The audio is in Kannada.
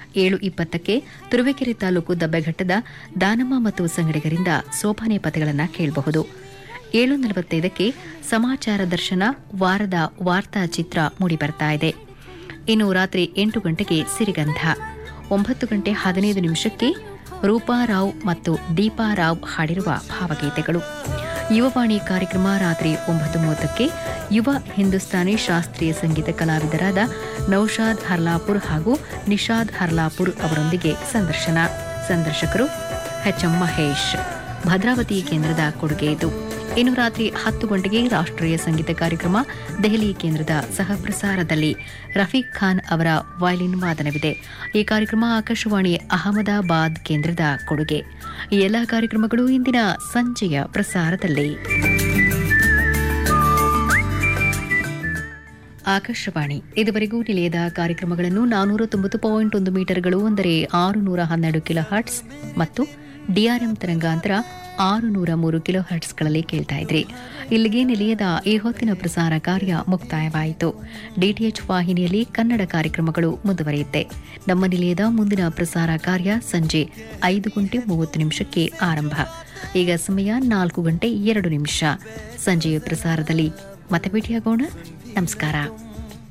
ಏಳು ಇಪ್ಪತ್ತಕ್ಕೆ ತುರುವೇಕೆರೆ ತಾಲೂಕು ದಬ್ಬೆಘಟ್ಟದ ದಾನಮ್ಮ ಮತ್ತು ಸಂಗಡಿಗರಿಂದ ಸೋಪಾನೆ ಪದಗಳನ್ನು ಕೇಳಬಹುದು ಏಳು ನಲವತ್ತೈದಕ್ಕೆ ಸಮಾಚಾರ ದರ್ಶನ ವಾರದ ವಾರ್ತಾ ಚಿತ್ರ ಮೂಡಿಬರ್ತಾ ಇದೆ ಇನ್ನು ರಾತ್ರಿ ಎಂಟು ಗಂಟೆಗೆ ಸಿರಿಗಂಧ ಒಂಬತ್ತು ಗಂಟೆ ಹದಿನೈದು ನಿಮಿಷಕ್ಕೆ ರೂಪಾರಾವ್ ಮತ್ತು ದೀಪಾರಾವ್ ಹಾಡಿರುವ ಭಾವಗೀತೆಗಳು ಯುವವಾಣಿ ಕಾರ್ಯಕ್ರಮ ರಾತ್ರಿ ಒಂಬತ್ತು ಮೂವತ್ತಕ್ಕೆ ಯುವ ಹಿಂದೂಸ್ತಾನಿ ಶಾಸ್ತ್ರೀಯ ಸಂಗೀತ ಕಲಾವಿದರಾದ ನೌಶಾದ್ ಹರ್ಲಾಪುರ್ ಹಾಗೂ ನಿಷಾದ್ ಹರ್ಲಾಪುರ್ ಅವರೊಂದಿಗೆ ಸಂದರ್ಶನ ಸಂದರ್ಶಕರು ಎಚ್ಎಂ ಮಹೇಶ್ ಭದ್ರಾವತಿ ಕೇಂದ್ರದ ಕೊಡುಗೆ ಇದು ಇನ್ನು ರಾತ್ರಿ ಹತ್ತು ಗಂಟೆಗೆ ರಾಷ್ಟ್ರೀಯ ಸಂಗೀತ ಕಾರ್ಯಕ್ರಮ ದೆಹಲಿ ಕೇಂದ್ರದ ಸಹಪ್ರಸಾರದಲ್ಲಿ ರಫೀಕ್ ಖಾನ್ ಅವರ ವಯಲಿನ್ ವಾದನವಿದೆ ಈ ಕಾರ್ಯಕ್ರಮ ಆಕಾಶವಾಣಿ ಅಹಮದಾಬಾದ್ ಕೇಂದ್ರದ ಕೊಡುಗೆ ಈ ಎಲ್ಲಾ ಕಾರ್ಯಕ್ರಮಗಳು ಇಂದಿನ ಸಂಜೆಯ ಪ್ರಸಾರದಲ್ಲಿ ಆಕಾಶವಾಣಿ ಇದುವರೆಗೂ ನಿಲಯದ ಕಾರ್ಯಕ್ರಮಗಳನ್ನು ನಾನೂರ ತೊಂಬತ್ತು ಪಾಯಿಂಟ್ ಒಂದು ಮೀಟರ್ಗಳು ಅಂದರೆ ಆರು ನೂರ ಹನ್ನೆರಡು ಕಿಲೋ ಹರ್ಟ್ಸ್ ಮತ್ತು ಡಿಆರ್ಎಂ ತರಂಗಾಂತರ ಆರು ನೂರ ಮೂರು ಕಿಲೋ ಹರ್ಟ್ಸ್ಗಳಲ್ಲಿ ಕೇಳ್ತಾ ಇದ್ರಿ ಇಲ್ಲಿಗೆ ನಿಲಯದ ಈ ಹೊತ್ತಿನ ಪ್ರಸಾರ ಕಾರ್ಯ ಮುಕ್ತಾಯವಾಯಿತು ಡಿಟಿಎಚ್ ವಾಹಿನಿಯಲ್ಲಿ ಕನ್ನಡ ಕಾರ್ಯಕ್ರಮಗಳು ಮುಂದುವರಿಯುತ್ತೆ ನಮ್ಮ ನಿಲಯದ ಮುಂದಿನ ಪ್ರಸಾರ ಕಾರ್ಯ ಸಂಜೆ ಐದು ಗಂಟೆ ಮೂವತ್ತು ನಿಮಿಷಕ್ಕೆ ಆರಂಭ ಈಗ ಸಮಯ ನಾಲ್ಕು ಗಂಟೆ ಎರಡು ನಿಮಿಷ ಸಂಜೆಯ ಪ್ರಸಾರದಲ್ಲಿ ಮತ್ತೆ ಭೇಟಿಯಾಗೋಣ ನಮಸ್ಕಾರ